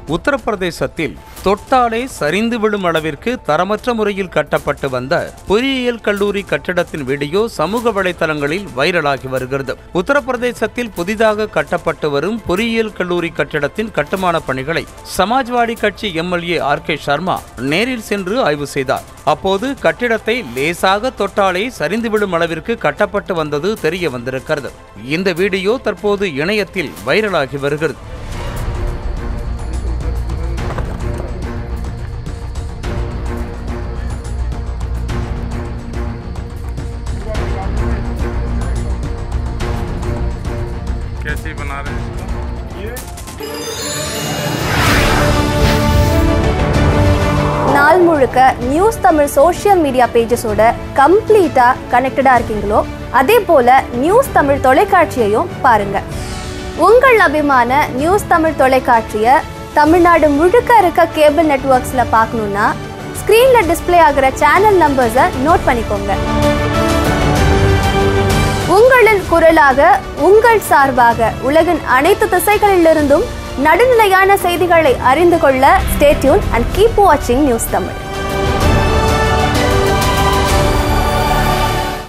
உத்தரப்பிரதேசத்தில் தொட்டாலே சரிந்து விழும் அளவிற்கு தரமற்ற முறையில் கட்டப்பட்டு வந்த பொறியியல் கல்லூரி கட்டிடத்தின் வீடியோ சமூக வலைதளங்களில் வைரலாகி வருகிறது உத்தரப்பிரதேசத்தில் புதிதாக கட்டப்பட்டு வரும் பொறியியல் கல்லூரி கட்டிடத்தின் கட்டுமான பணிகளை சமாஜ்வாடி கட்சி எம்எல்ஏ ஆர் கே சர்மா நேரில் சென்று ஆய்வு செய்தார் அப்போது கட்டிடத்தை லேசாக தொட்டாலே சரிந்து விழும் அளவிற்கு கட்டப்பட்டு வந்தது தெரிய வந்திருக்கிறது இந்த வீடியோ தற்போது இணையத்தில் வைரலாகி வருகிறது कैसे बना रहे हैं इसको நாள் முழுக்க நியூஸ் தமிழ் சோஷியல் மீடியா பேஜஸோட கம்ப்ளீட்டாக கனெக்டடாக இருக்கீங்களோ அதே போல் நியூஸ் தமிழ் தொலைக்காட்சியையும் பாருங்க உங்கள் அபிமான நியூஸ் தமிழ் தொலைக்காட்சியை தமிழ்நாடு முழுக்க இருக்க கேபிள் நெட்வொர்க்ஸில் பார்க்கணுன்னா ஸ்க்ரீனில் டிஸ்ப்ளே ஆகிற சேனல் நம்பர்ஸை நோட் பண்ணிக்கோங்க உங்களின் குரலாக உங்கள் சார்பாக உலகின் அனைத்து திசைகளிலிருந்தும் நடுநிலையான செய்திகளை அறிந்து கொள்ள ஸ்டேட்யூன் அண்ட் கீப் வாட்சிங் நியூஸ் தமிழ்